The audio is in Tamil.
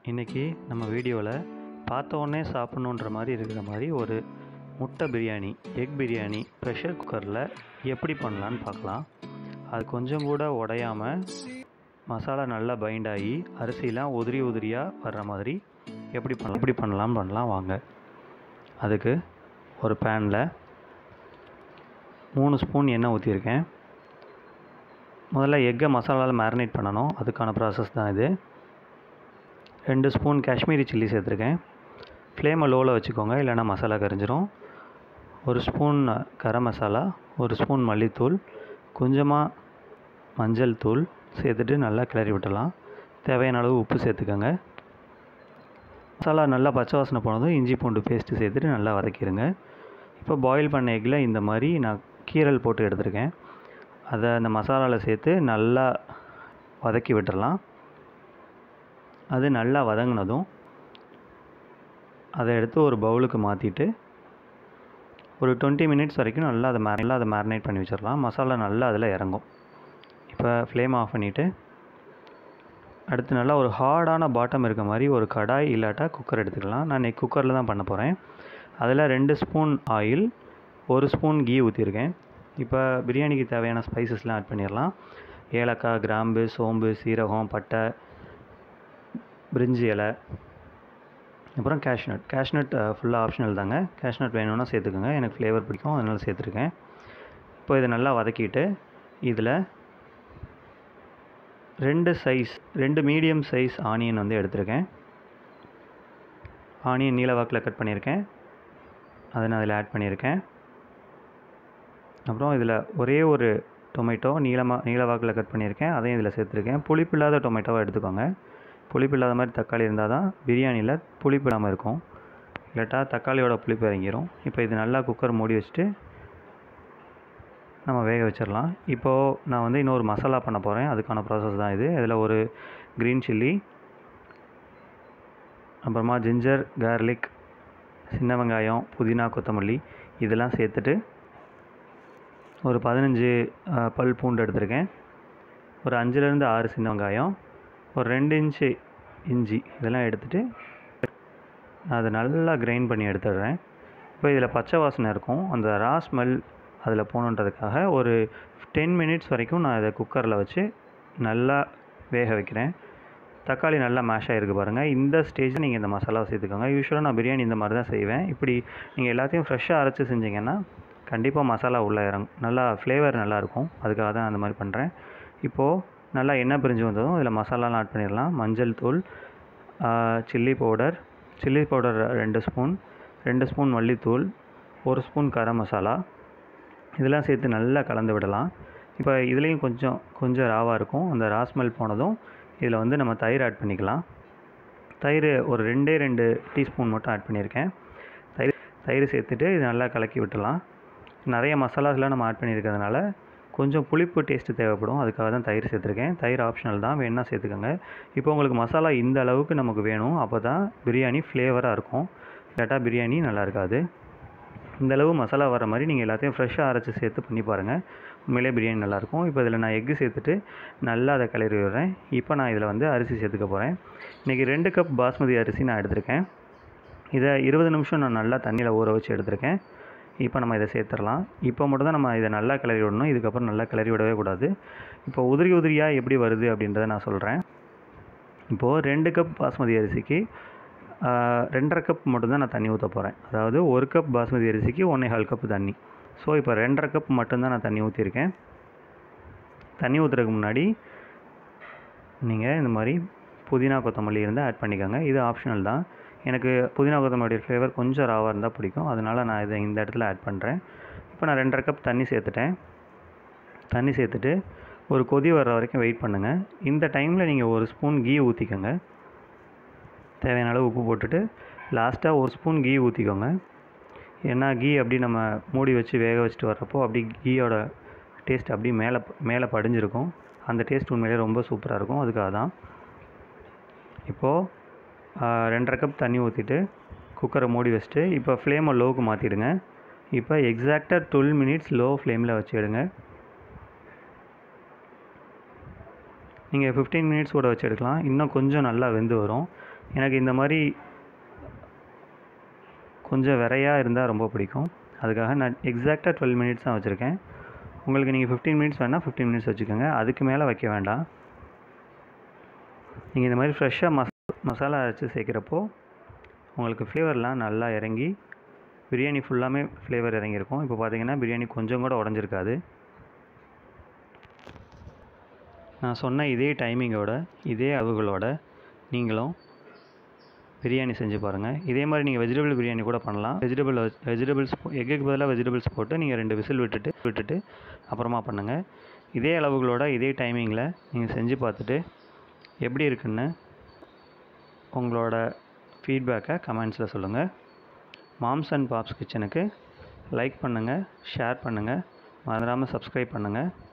இன்றைக்கி நம்ம வீடியோவில் பார்த்த உடனே சாப்பிட்ணுன்ற மாதிரி இருக்கிற மாதிரி ஒரு முட்டை பிரியாணி எக் பிரியாணி ப்ரெஷர் குக்கரில் எப்படி பண்ணலான்னு பார்க்கலாம் அது கொஞ்சம் கூட உடையாமல் மசாலா நல்லா பைண்ட் ஆகி அரிசிலாம் உதிரி உதிரியாக வர்ற மாதிரி எப்படி பண்ணலாம் எப்படி பண்ணலாம் பண்ணலாம் வாங்க அதுக்கு ஒரு பேனில் மூணு ஸ்பூன் எண்ணெய் ஊற்றிருக்கேன் முதல்ல எக்கை மசாலாவில் மேரினேட் பண்ணணும் அதுக்கான ப்ராசஸ் தான் இது ரெண்டு ஸ்பூன் காஷ்மீரி சில்லி சேர்த்துருக்கேன் ஃப்ளேமை லோவில் வச்சுக்கோங்க இல்லைன்னா மசாலா கரிஞ்சிரும் ஒரு ஸ்பூன் கரம் மசாலா ஒரு ஸ்பூன் மல்லித்தூள் கொஞ்சமாக மஞ்சள் தூள் சேர்த்துட்டு நல்லா கிளறி விட்டுடலாம் தேவையான அளவு உப்பு சேர்த்துக்கோங்க மசாலா நல்லா பச்சை வாசனை போனதும் இஞ்சி பூண்டு பேஸ்ட்டு சேர்த்துட்டு நல்லா வதக்கிடுங்க இப்போ பாயில் பண்ண எக்கில் இந்த மாதிரி நான் கீரல் போட்டு எடுத்திருக்கேன் அதை அந்த மசாலாவில் சேர்த்து நல்லா வதக்கி விட்டுறலாம் அது நல்லா வதங்கினதும் அதை எடுத்து ஒரு பவுலுக்கு மாற்றிட்டு ஒரு டுவெண்ட்டி மினிட்ஸ் வரைக்கும் நல்லா அதை மே நல்லா அதை மேரினேட் பண்ணி வச்சிடலாம் மசாலா நல்லா அதில் இறங்கும் இப்போ ஃப்ளேம் ஆஃப் பண்ணிவிட்டு அடுத்து நல்லா ஒரு ஹார்டான பாட்டம் இருக்க மாதிரி ஒரு கடாய் இல்லாட்டா குக்கர் எடுத்துக்கலாம் நான் நெக் குக்கரில் தான் பண்ண போகிறேன் அதில் ரெண்டு ஸ்பூன் ஆயில் ஒரு ஸ்பூன் கீ ஊற்றிருக்கேன் இப்போ பிரியாணிக்கு தேவையான ஸ்பைசஸ்லாம் ஆட் பண்ணிடலாம் ஏலக்காய் கிராம்பு சோம்பு சீரகம் பட்டை பிரிஞ்சி இலை அப்புறம் கேஷ்நட் கேஷ்நட் ஃபுல்லாக ஆப்ஷனல் தாங்க கேஷ்நட் வேணும்னா சேர்த்துக்கோங்க எனக்கு ஃப்ளேவர் பிடிக்கும் அதனால் சேர்த்துருக்கேன் இப்போ இதை நல்லா வதக்கிட்டு இதில் ரெண்டு சைஸ் ரெண்டு மீடியம் சைஸ் ஆனியன் வந்து எடுத்திருக்கேன் ஆனியன் நீல வாக்கில் கட் பண்ணியிருக்கேன் அதை நான் அதில் ஆட் பண்ணியிருக்கேன் அப்புறம் இதில் ஒரே ஒரு டொமேட்டோ நீளமாக நீல வாக்கில் கட் பண்ணியிருக்கேன் அதையும் இதில் சேர்த்துருக்கேன் புளிப்பு இல்லாத டொமேட்டோவை எடுத்துக்கோங்க புளிப்பு இல்லாத மாதிரி தக்காளி இருந்தால் தான் பிரியாணியில் புளிப்பு இல்லாமல் இருக்கும் இல்லாட்டா தக்காளியோட புளிப்பு இறங்கிரும் இப்போ இது நல்லா குக்கர் மூடி வச்சுட்டு நம்ம வேக வச்சிடலாம் இப்போது நான் வந்து இன்னொரு மசாலா பண்ண போகிறேன் அதுக்கான ப்ராசஸ் தான் இது இதில் ஒரு க்ரீன் சில்லி அப்புறமா ஜிஞ்சர் கார்லிக் சின்ன வெங்காயம் புதினா கொத்தமல்லி இதெல்லாம் சேர்த்துட்டு ஒரு பதினஞ்சு பல் பூண்டு எடுத்திருக்கேன் ஒரு அஞ்சுலேருந்து ஆறு சின்ன வெங்காயம் ஒரு ரெண்டு இன்ச்சு இஞ்சி இதெல்லாம் எடுத்துகிட்டு அதை நல்லா கிரைண்ட் பண்ணி எடுத்துடுறேன் இப்போ இதில் பச்சை வாசனை இருக்கும் அந்த ரா ஸ்மெல் அதில் போகணுன்றதுக்காக ஒரு டென் மினிட்ஸ் வரைக்கும் நான் இதை குக்கரில் வச்சு நல்லா வேக வைக்கிறேன் தக்காளி நல்லா மேஷ் ஆகிருக்கு பாருங்கள் இந்த ஸ்டேஜில் நீங்கள் இந்த மசாலாவை சேர்த்துக்கோங்க யூஸ்வலாக நான் பிரியாணி இந்த மாதிரி தான் செய்வேன் இப்படி நீங்கள் எல்லாத்தையும் ஃப்ரெஷ்ஷாக அரைச்சி செஞ்சிங்கன்னா கண்டிப்பாக மசாலா உள்ளே இறங்கும் நல்லா ஃப்ளேவர் நல்லாயிருக்கும் அதுக்காக தான் அந்த மாதிரி பண்ணுறேன் இப்போது நல்லா எண்ணெய் பிரிஞ்சு வந்ததும் இதில் மசாலாலாம் ஆட் பண்ணிடலாம் மஞ்சள் தூள் சில்லி பவுடர் சில்லி பவுடர் ரெண்டு ஸ்பூன் ரெண்டு ஸ்பூன் மல்லித்தூள் ஒரு ஸ்பூன் கரம் மசாலா இதெல்லாம் சேர்த்து நல்லா கலந்து விடலாம் இப்போ இதுலேயும் கொஞ்சம் கொஞ்சம் ராவாக இருக்கும் அந்த ரா ஸ்மெல் போனதும் இதில் வந்து நம்ம தயிர் ஆட் பண்ணிக்கலாம் தயிர் ஒரு ரெண்டே ரெண்டு டீஸ்பூன் மட்டும் ஆட் பண்ணியிருக்கேன் தயிர் தயிர் சேர்த்துட்டு இது நல்லா கலக்கி விட்டுலாம் நிறைய மசாலாஸ்லாம் நம்ம ஆட் பண்ணியிருக்கிறதுனால கொஞ்சம் புளிப்பு டேஸ்ட்டு தேவைப்படும் அதுக்காக தான் தயிர் சேர்த்துருக்கேன் தயிர் ஆப்ஷனல் தான் வேணால் சேர்த்துக்கோங்க இப்போ உங்களுக்கு மசாலா இந்த அளவுக்கு நமக்கு வேணும் அப்போ தான் பிரியாணி ஃப்ளேவராக இருக்கும் இல்லாட்டா பிரியாணி நல்லா இருக்காது இந்த அளவு மசாலா வர மாதிரி நீங்கள் எல்லாத்தையும் ஃப்ரெஷ்ஷாக அரைச்சி சேர்த்து பண்ணி பாருங்கள் உண்மையிலே பிரியாணி நல்லாயிருக்கும் இப்போ இதில் நான் எக்கு சேர்த்துட்டு நல்லா அதை கிளறி விடுறேன் இப்போ நான் இதில் வந்து அரிசி சேர்த்துக்க போகிறேன் இன்றைக்கி ரெண்டு கப் பாஸ்மதி அரிசி நான் எடுத்திருக்கேன் இதை இருபது நிமிஷம் நான் நல்லா தண்ணியில் ஊற வச்சு எடுத்திருக்கேன் இப்போ நம்ம இதை சேர்த்துடலாம் இப்போ மட்டும் தான் நம்ம இதை நல்லா கிளறி விடணும் இதுக்கப்புறம் நல்லா கிளறி விடவே கூடாது இப்போ உதிரி உதிரியாக எப்படி வருது அப்படின்றத நான் சொல்கிறேன் இப்போது ரெண்டு கப் பாஸ்மதி அரிசிக்கு ரெண்டரை கப் மட்டும்தான் நான் தண்ணி ஊற்ற போகிறேன் அதாவது ஒரு கப் பாஸ்மதி அரிசிக்கு ஒன்றே கால் கப் தண்ணி ஸோ இப்போ ரெண்டரை கப் மட்டும்தான் நான் தண்ணி ஊற்றிருக்கேன் தண்ணி ஊற்றுறதுக்கு முன்னாடி நீங்கள் இந்த மாதிரி புதினா கொத்தமல்லி இருந்தால் ஆட் பண்ணிக்கோங்க இது ஆப்ஷனல் தான் எனக்கு புதினா கொத்தமல்லியோட ஃப்ளேவர் கொஞ்சம் ராவாக இருந்தால் பிடிக்கும் அதனால் நான் இதை இந்த இடத்துல ஆட் பண்ணுறேன் இப்போ நான் ரெண்டரை கப் தண்ணி சேர்த்துட்டேன் தண்ணி சேர்த்துட்டு ஒரு கொதி வர்ற வரைக்கும் வெயிட் பண்ணுங்கள் இந்த டைமில் நீங்கள் ஒரு ஸ்பூன் கீ ஊற்றிக்கோங்க தேவையான அளவு உப்பு போட்டுட்டு லாஸ்ட்டாக ஒரு ஸ்பூன் கீ ஊற்றிக்கோங்க ஏன்னா கீ அப்படி நம்ம மூடி வச்சு வேக வச்சுட்டு வர்றப்போ அப்படி கீயோட டேஸ்ட் அப்படி மேலே மேலே படிஞ்சிருக்கும் அந்த டேஸ்ட் உண்மையிலே ரொம்ப சூப்பராக இருக்கும் அதுக்காக தான் இப்போது ரெண்டரை கப் தண்ணி ஊற்றிட்டு குக்கரை மூடி வச்சுட்டு இப்போ ஃப்ளேமை லோவுக்கு மாற்றிடுங்க இப்போ எக்ஸாக்டாக டுவெல் மினிட்ஸ் லோ ஃப்ளேமில் வச்சு எடுங்க நீங்கள் ஃபிஃப்டீன் மினிட்ஸ் கூட வச்சு எடுக்கலாம் இன்னும் கொஞ்சம் நல்லா வெந்து வரும் எனக்கு இந்த மாதிரி கொஞ்சம் விரையாக இருந்தால் ரொம்ப பிடிக்கும் அதுக்காக நான் எக்ஸாக்டாக டுவெல் மினிட்ஸ் தான் வச்சுருக்கேன் உங்களுக்கு நீங்கள் ஃபிஃப்டீன் மினிட்ஸ் வேணால் ஃபிஃப்டீன் மினிட்ஸ் வச்சுக்கோங்க அதுக்கு மேலே வைக்க வேண்டாம் நீங்கள் இந்த மாதிரி ஃப்ரெஷ்ஷாக மஸ் மசாலா அரைச்சி சேர்க்குறப்போ உங்களுக்கு ஃப்ளேவர்லாம் நல்லா இறங்கி பிரியாணி ஃபுல்லாமே ஃப்ளேவர் இறங்கியிருக்கும் இப்போ பார்த்தீங்கன்னா பிரியாணி கொஞ்சம் கூட உடஞ்சிருக்காது நான் சொன்ன இதே டைமிங்கோட இதே அளவுகளோட நீங்களும் பிரியாணி செஞ்சு பாருங்கள் இதே மாதிரி நீங்கள் வெஜிடபிள் பிரியாணி கூட பண்ணலாம் வெஜிடபிள் வெஜிடபிள்ஸ் எக்குக்கு பதிலாக வெஜிடபிள்ஸ் போட்டு நீங்கள் ரெண்டு விசில் விட்டுட்டு விட்டுட்டு அப்புறமா பண்ணுங்கள் இதே அளவுகளோட இதே டைமிங்கில் நீங்கள் செஞ்சு பார்த்துட்டு எப்படி இருக்குன்னு உங்களோட ஃபீட்பேக்கை கமெண்ட்ஸில் சொல்லுங்கள் மாம்ஸ் அண்ட் பாப்ஸ் கிச்சனுக்கு லைக் பண்ணுங்கள் ஷேர் பண்ணுங்கள் மறந்துடாமல் சப்ஸ்கிரைப் பண்ணுங்கள்